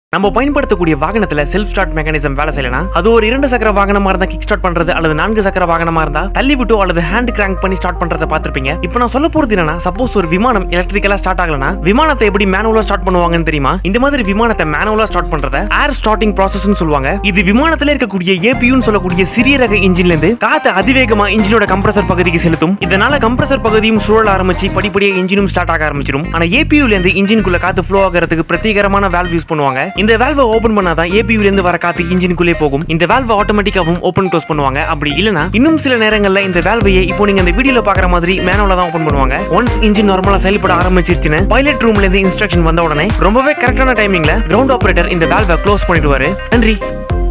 நம்ம பயன்படுத்தக்கூடிய வாகனத்துல செல்ஃப் ஸ்டார்ட் மெக்கானிசம் வேலை செய்யலனா அது ஒரு இரண்டு சக்கர வாகனமா இருந்தா கிக் ஸ்டார்ட் பண்றது அல்லது நான்கு சக்கர வாகனமா இருந்தா தள்ளி விட்டோ அல்லது ஹேண்ட் கிராங்க் பண்ணி ஸ்டார்ட் பண்றத பார்த்திருப்பீங்க இப்போ நான் சொல்ல போறது என்னன்னா சப்போஸ் ஒரு விமானம் எலக்ட்ரிக்கலா ஸ்டார்ட் ஆகலனா விமானத்தை எப்படி மேனுவலா ஸ்டார்ட் பண்ணுவாங்கன்னு தெரியுமா இந்த மாதிரி விமானத்தை மேனுவலா ஸ்டார்ட் பண்றத ஏர் ஸ்டார்டிங் ப்ராசஸ்னு சொல்லுவாங்க இது விமானத்துல இருக்கக்கூடிய ஏபியூன்னு சொல்லக்கூடிய சிறிய ரக இன்ஜின்ல இருந்து காத்து அதிவேகமா இன்ஜினோட கம்ப்ரசர் பகுதிக்கு செலுத்தும் இதனால கம்ப்ரசர் பகுதியும் சுழல ஆரம்பிச்சு படிப்படியா இன்ஜினும் ஸ்டார்ட் ஆக ஆரம்பிச்சிடும் ஆனா ஏபியூல இருந்து இன்ஜினுக்குள்ள காத்து ஃப்ளோ ஆகிறதுக்கு பிரத்யேகமான வால்வ் யூஸ் பண்ணுவாங்க இந்த வால்வை ஓபன் பண்ணாதான் ஏபியூல இருந்து வர காத்து இன்ஜினுக்குள்ளே போகும் இந்த வால்வை ஆட்டோமேட்டிக்காவும் ஓபன் க்ளோஸ் பண்ணுவாங்க அப்படி இல்லனா இன்னும் சில நேரங்கள்ல இந்த வால்வையை இப்போ நீங்க இந்த வீடியோல பாக்குற மாதிரி மேனுவலா தான் ஓபன் பண்ணுவாங்க ஒன்ஸ் இன்ஜின் நார்மலா செயல்பட ஆரம்பிச்சிருச்சுன்னு பைலட் ரூம்ல இருந்து இன்ஸ்ட்ரக்ஷன் வந்த உடனே ரொம்பவே கரெக்டான டைமிங்ல கிரவுண்ட் ஆபரேட்டர் இந்த வால்வை க்ளோஸ் பண்ணிடுவாரு நன்றி